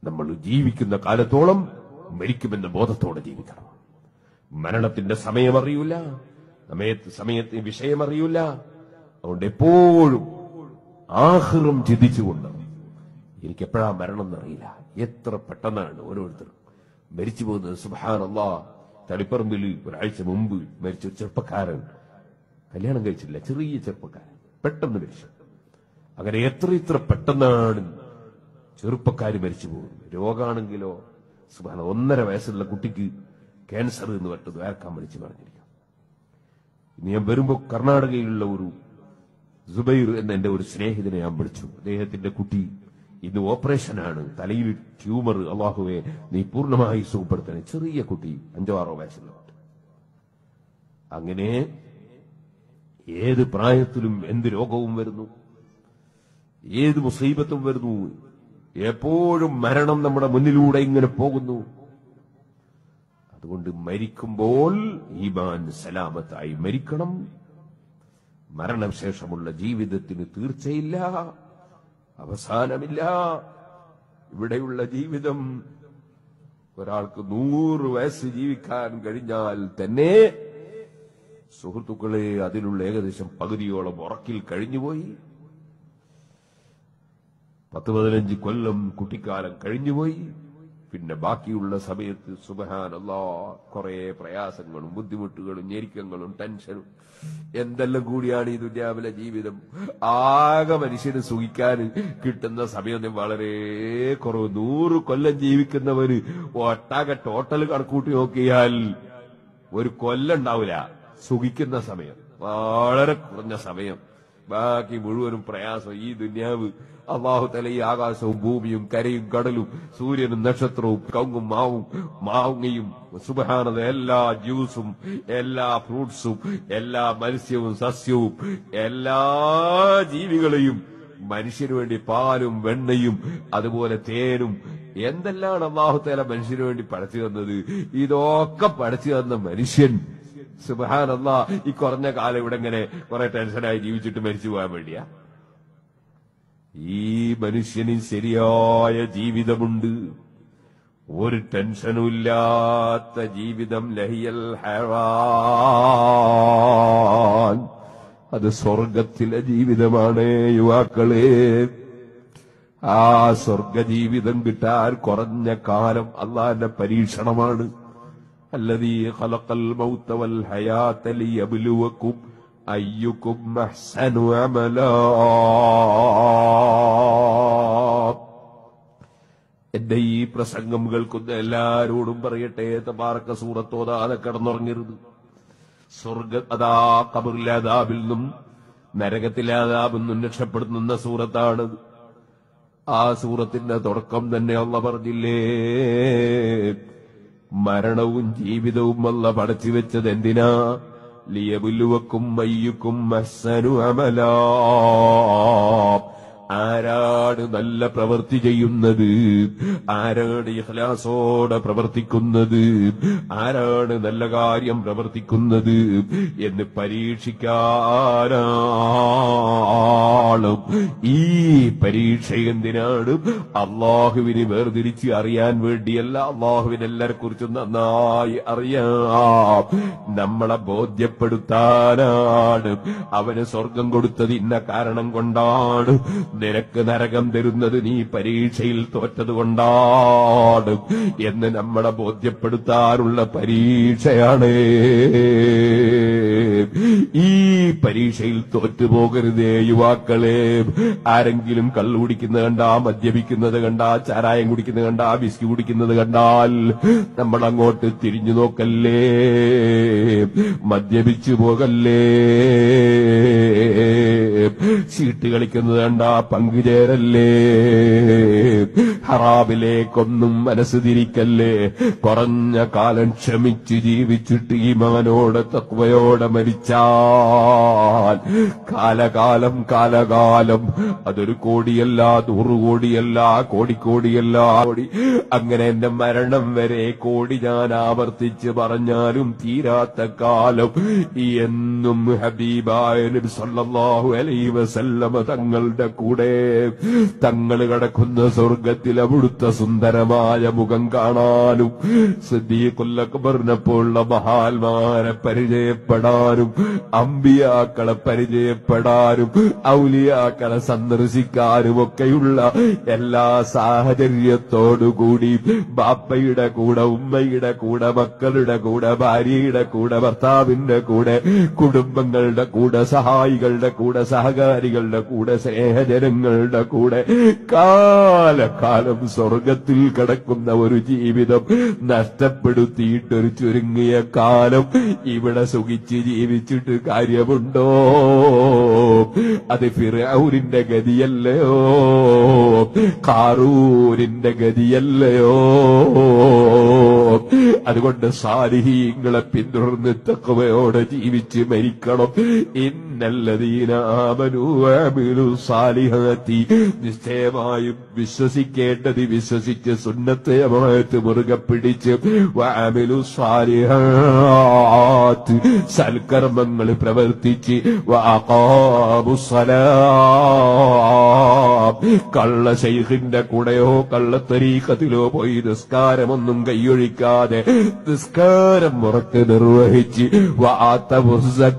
നമ്മൾ ജീവിക്കുന്ന കാലത്തോളം മരിക്കുമെന്ന ബോധത്തോടെ ജീവിക്കണം മരണത്തിന്റെ സമയം അറിയൂല സമയത്ത് സമയത്തിന് വിഷയം അറിയൂല അതുകൊണ്ട് എപ്പോഴും ആഹ്റം ചിന്തിച്ചുകൊണ്ട് എനിക്ക് എപ്പോഴാ മരണം എന്നറിയില്ല എത്ര പെട്ടെന്നാണ് ഓരോരുത്തരും മരിച്ചു പോകുന്നത് സുബാനല്ലാ തളിപ്പറമ്പിൽ ഒരാഴ്ച മുമ്പ് മരിച്ച ഒരു ചെറുപ്പക്കാരൻ കല്യാണം കഴിച്ചില്ല ചെറിയ ചെറുപ്പക്കാരൻ പെട്ടെന്ന് മരിച്ചു അങ്ങനെ എത്ര ഇത്ര പെട്ടെന്നാണ് ചെറുപ്പക്കാർ മരിച്ചു പോകുന്നത് രോഗാണെങ്കിലോ സുബാന ഒന്നര വയസ്സുള്ള കുട്ടിക്ക് ക്യാൻസർ എന്ന് പറഞ്ഞത് ആർക്കാൻ വിളിച്ചു പറഞ്ഞിരിക്കും ഇനി ഞാൻ വരുമ്പോ കർണാടകയിലുള്ള ഒരു സുബൈർ എന്ന എന്റെ ഒരു സ്നേഹിതനെ ഞാൻ വിളിച്ചു അദ്ദേഹത്തിന്റെ കുട്ടി ഇന്ന് ഓപ്പറേഷനാണ് തലയിൽ ട്യൂമർ അള്ളാഹുവെ നീ പൂർണ്ണമായി സുഖപ്പെടുത്തണേ ചെറിയ കുട്ടി അഞ്ചോ ആറോ വയസ്സുള്ള കുട്ടി അങ്ങനെ ഏത് പ്രായത്തിലും എന്ത് രോഗവും വരുന്നു ഏത് മുസീബത്തും വരുന്നു എപ്പോഴും മരണം നമ്മുടെ മുന്നിലൂടെ ഇങ്ങനെ പോകുന്നു അതുകൊണ്ട് മരിക്കുമ്പോൾ ഈമാൻ സലാമത്തായി മരിക്കണം മരണശേഷമുള്ള ജീവിതത്തിന് തീർച്ചയില്ല അവസാനമില്ല ഇവിടെയുള്ള ജീവിതം ഒരാൾക്ക് നൂറ് വയസ്സ് ജീവിക്കാൻ കഴിഞ്ഞാൽ തന്നെ സുഹൃത്തുക്കളെ അതിലുള്ള ഏകദേശം പകുതിയോളം ഉറക്കിൽ കഴിഞ്ഞുപോയി പത്ത് പതിനഞ്ച് കൊല്ലം കുട്ടിക്കാലം കഴിഞ്ഞുപോയി പിന്നെ ബാക്കിയുള്ള സമയത്ത് സുബഹാനല്ലാ കുറെ പ്രയാസങ്ങളും ബുദ്ധിമുട്ടുകളും ഞെരുക്കങ്ങളും ടെൻഷനും എന്തെല്ലാം കൂടിയാണ് ഈ ദുര്യാവിലെ ജീവിതം ആകെ മനുഷ്യന് സുഖിക്കാൻ കിട്ടുന്ന സമയം വളരെ കുറവ് നൂറ് കൊല്ലം ജീവിക്കുന്നവര് ഒട്ടാകെ ടോട്ടൽ കണക്കൂട്ടി നോക്കിയാൽ ഒരു കൊല്ലം ഉണ്ടാവില്ല സുഖിക്കുന്ന സമയം വളരെ കുറഞ്ഞ സമയം ബാക്കി മുഴുവനും പ്രയാസം ഈ ദുന്യാവ് അള്ളാഹു തല ഈ ആകാശവും ഭൂമിയും കരയും കടലും സൂര്യനും നക്ഷത്രവും കൗങ്ങും മാവും മാവുങ്ങയും സുബഹാനത എല്ലാ ജ്യൂസും എല്ലാ ഫ്രൂട്ട്സും എല്ലാ മത്സ്യവും സസ്യവും എല്ലാ ജീവികളെയും മനുഷ്യന് വേണ്ടി പാലും വെണ്ണയും അതുപോലെ തേനും എന്തെല്ലാം അള്ളാഹു തല മനുഷ്യന് വേണ്ടി പടച്ചു തന്നത് ഇതൊക്കെ പടച്ചു തന്ന മനുഷ്യൻ സുബഹാനല്ലാ ഈ കുറഞ്ഞ കാലം ഇവിടെ ഇങ്ങനെ കുറെ ടെൻഷനായി ജീവിച്ചിട്ട് മരിച്ചു പോകാൻ വേണ്ടിയാ ഈ മനുഷ്യന് ശരിയായ ജീവിതമുണ്ട് ഒരു ടെൻഷനും ഇല്ലാത്ത ജീവിതം ലഹിയൽ ഹെറാൻ അത് സ്വർഗത്തിലെ ജീവിതമാണ് യുവാക്കളെ ആ സ്വർഗ ജീവിതം കിട്ടാൻ കുറഞ്ഞ കാലം അള്ളാന്റെ പരീക്ഷണമാണ് الذي خلق الموت والحياة ليبلوكم أيكم أحسن عملا എന്റെ ഈ പ്രസംഗം കേൾക്കുന്ന എല്ലാരോടും പറയട്ടെ തബാറക്ക സൂറത്തോതാതെ കിടന്നുറങ്ങരുത് സ്വർഗ അതാ കബറിലാതാബിൽ നിന്നും നരകത്തിലാതാബിൽ നിന്നും രക്ഷപ്പെടുന്ന സൂറത്താണ് ആ സൂറത്തിന്റെ തുടക്കം തന്നെ അള്ള പറഞ്ഞില്ലേ മരണവും ജീവിതവും അല്ല പടച്ചു വെച്ചത് എന്തിനാ ലിയബുലുവക്കും മയ്യുക്കും അഹ്സനു അമലാ ആരാണ് നല്ല പ്രവൃത്തി ചെയ്യുന്നത് ആരാണ് ഇഖ്ലാസോടെ പ്രവർത്തിക്കുന്നത് ആരാണ് നല്ല കാര്യം പ്രവർത്തിക്കുന്നത് എന്ന് പരീക്ഷിക്കാനാണ് ഈ പരീക്ഷ എന്തിനാണ് അള്ളാഹുവിന് വേർതിരിച്ച് അറിയാൻ വേണ്ടിയല്ല അള്ളാഹുവിനെ എല്ലാരെ കുറിച്ചും നന്നായി അറിയാം നമ്മളെ ബോധ്യപ്പെടുത്താനാണ് അവന് സ്വർഗം കൊടുത്തത് ഇന്ന കാരണം കൊണ്ടാണ് നിനക്ക് നരകം തരുന്നത് നീ പരീക്ഷയിൽ തോറ്റത് കൊണ്ടാണ് എന്ന് നമ്മളെ ബോധ്യപ്പെടുത്താനുള്ള പരീക്ഷയാണ് ഈ പരീക്ഷയിൽ തോറ്റുപോകരുതേ യുവാക്കളെ ആരെങ്കിലും കള്ളു കുടിക്കുന്നത് കണ്ടാ മദ്യപിക്കുന്നത് കണ്ടാ ചാരായം കുടിക്കുന്നത് കണ്ടാ വിസ്കി കുടിക്കുന്നത് കണ്ടാൽ നമ്മൾ അങ്ങോട്ട് തിരിഞ്ഞു നോക്കല്ലേ മദ്യപിച്ചു പോകല്ലേ ചീട്ട് കളിക്കുന്നത് കണ്ടാ പങ്കുചേരല്ലേ ഹറാബിലേക്കൊന്നും മനസ്സ് തിരിക്കല്ലേ കുറഞ്ഞ കാലം ക്ഷമിച്ച് ജീവിച്ചിട്ട് ഈമാനോടെ തക്വയോടെ മരിച്ചാൽ കാലകാലം കാലകാലം അതൊരു കോടിയല്ല നൂറ് കോടിയല്ല കോടിക്കോടിയല്ല കോടി അങ്ങനെ എന്റെ മരണം വരെ കോടി ഞാൻ ആവർത്തിച്ച് പറഞ്ഞാലും തീരാത്ത കാലം എന്നും ഹബീബായ നബി സല്ലല്ലാഹു അലൈഹി വസല്ലമ തങ്ങളുടെ കൂടെ തങ്ങൾ കിടക്കുന്ന സ്വർഗത്തിൽ അവിടുത്തെ സുന്ദരമായ മുഖം കാണാനും സിദ്ദീഖുല്ലക്ബറിനെപ്പോലുള്ള മഹാന്മാരെ പരിചയപ്പെടാനും അമ്പിയാക്കളെ പരിചയപ്പെടാനും ഔലിയാക്കളെ സന്ദർശിക്കാനും ഒക്കെയുള്ള എല്ലാ സാഹചര്യത്തോടുകൂടി ബാപ്പയുടെ കൂടെ ഉമ്മയുടെ കൂടെ മക്കളുടെ കൂടെ ഭാര്യയുടെ കൂടെ ഭർത്താവിന്റെ കൂടെ കുടുംബങ്ങളുടെ കൂടെ സഹായികളുടെ കൂടെ സഹകാരികളുടെ കൂടെ സ്നേഹജനങ്ങളുടെ കൂടെ കാലകാലം സ്വർഗത്തിൽ കിടക്കുന്ന ഒരു ജീവിതം നഷ്ടപ്പെടുത്തിയിട്ടൊരു ചുരുങ്ങിയ കാലം ഇവിടെ സുഖിച്ച് ജീവിച്ചിട്ട് കാര്യമുണ്ടോ അത് ഫിറൌരിന്റെ ഗതിയല്ലയോ കാറൂരിന്റെ ഗതിയല്ലയോ അതുകൊണ്ട് സാലിഹീങ്ങളെ പിന്തുടർന്ന് തക്കവയോടെ ജീവിച്ച് മരിക്കണം ഇന്നല്ലതീന ആമനു വഅമിലു സാലിഹാത്തി നിശ്ചയമായും വിശ്വസിക്കേണ്ടത് വിശ്വസിച്ച് സുന്നത്തെ അമായത്ത് മുറുകെ പിടിച്ച് വഅമിലു സാലിഹാത്ത് സൽക്കർമ്മങ്ങൾ പ്രവർത്തിച്ച് വഅഖാമു സലാം കള്ള ശൈഖിന്റെ കൂടെയോ കള്ള തരീക്കത്തിലോ പോയി നിസ്കാരമൊന്നും കൈയൊഴിക്കാതെ നിസ്കാരം മുറക്ക് നിർവഹിച്ച് വആത്തവു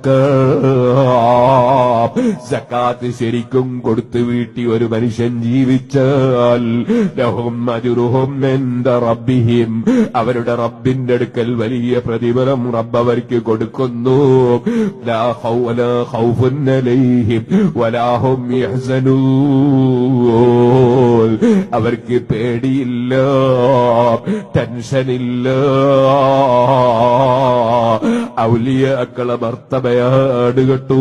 സക്കാത്ത് സക്കാത്ത് ശരിക്കും കൊടുത്തു വീട്ടി ഒരു മനുഷ്യൻ ജീവിച്ചാൽ ലഹും അജുറുഹും എന്ത റബ്ബിഹിം അവരുടെ റബ്ബിന്റെ അടുക്കൽ വലിയ പ്രതിഫലം റബ്ബ് അവർക്ക് കൊടുക്കുന്നു ലാ ഖൗ- ലാ ഖൗഫുൻ അലൈഹിം വലാ ഹും യഹ്സനൂൻ അവർക്ക് പേടിയില്ല ടെൻഷനില്ല ഔലിയാക്കളെ ഭർത്തമയാട് കേട്ടു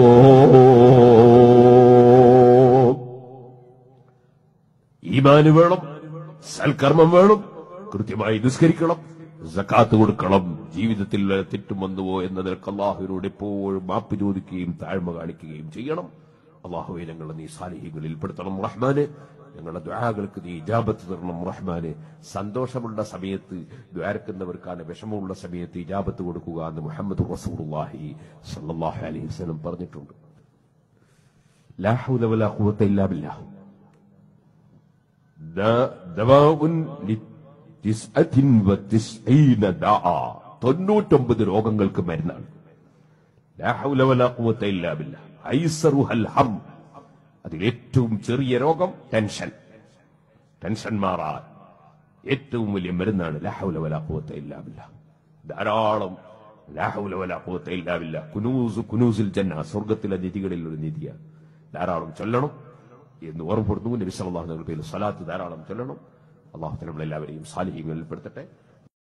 ഈമാന് വേണം സൽക്കർമ്മം വേണം കൃത്യമായി നിസ്കരിക്കണം സക്കാത്ത് കൊടുക്കണം ജീവിതത്തിൽ വല്ല തെറ്റും വന്നുവോ എന്നതിനൊക്കെ അള്ളാഹുവിനോട് എപ്പോഴും മാപ്പ് ചോദിക്കുകയും താഴ്മ കാണിക്കുകയും ചെയ്യണം അള്ളാഹുവെ ഞങ്ങളെ നീ സാലിഹ്യങ്ങളിൽ പെടുത്തണം റഹ്മാന് ഞങ്ങളുടെ ദ്വാരകൾക്ക് നീ ഇജാബത്ത് തരണം റഹ്മാന് സന്തോഷമുള്ള സമയത്ത് ദ്വാരക്കുന്നവർക്കാണ് വിഷമമുള്ള സമയത്ത് ഇജാബത്ത് കൊടുക്കുക എന്ന് മുഹമ്മദ് റസൂലുള്ളാഹി സല്ലല്ലാഹു അലൈഹി വസല്ലം പറഞ്ഞിട്ടുണ്ട് ലാ ഹൗല വലാ ഖുവത ഇല്ലാ ബില്ലാഹ് ദ- ദവാഉൻ ലിത്തിസ്അത്തിൻ വത്തിസ്ഈന ദാഅ. തൊണ്ണൂറ്റൊമ്പത് രോഗങ്ങൾക്ക് മരുന്നാണ് ലാ ഹൗല വലാ ഖുവത ഇല്ലാ ബില്ലാഹ്. ഐസറുഹൽ ഹം. അതിലേറ്റവും ചെറിയ രോഗം ടെൻഷൻ ടെൻഷൻ മാറാൻ ഏറ്റവും വലിയ മരുന്നാണ് ലാ ഹൗല വലാ ഖുവത ഇല്ലാ ബില്ലാഹ്. ധാരാളം ലാ ഹൗല വലാ ഖുവത ഇല്ലാ ബില്ലാഹ്. കുനൂസ് കുനൂസിൽ ജന്ന സ്വർഗത്തിലെ നിധികളിൽ ഒരു നിധിയാണ് ധാരാളം ചൊല്ലണം എന്ന് ഓർമ്മപ്പെടുന്നു നബി സല്ലല്ലാഹു അലൈഹി വസല്ലം പേരിൽ സലാത്ത് ധാരാളം ചൊല്ലണം അള്ളാഹു നമ്മളെല്ലാവരെയും സാലിഹ്യങ്ങളിൽ പെടുത്തട്ടെ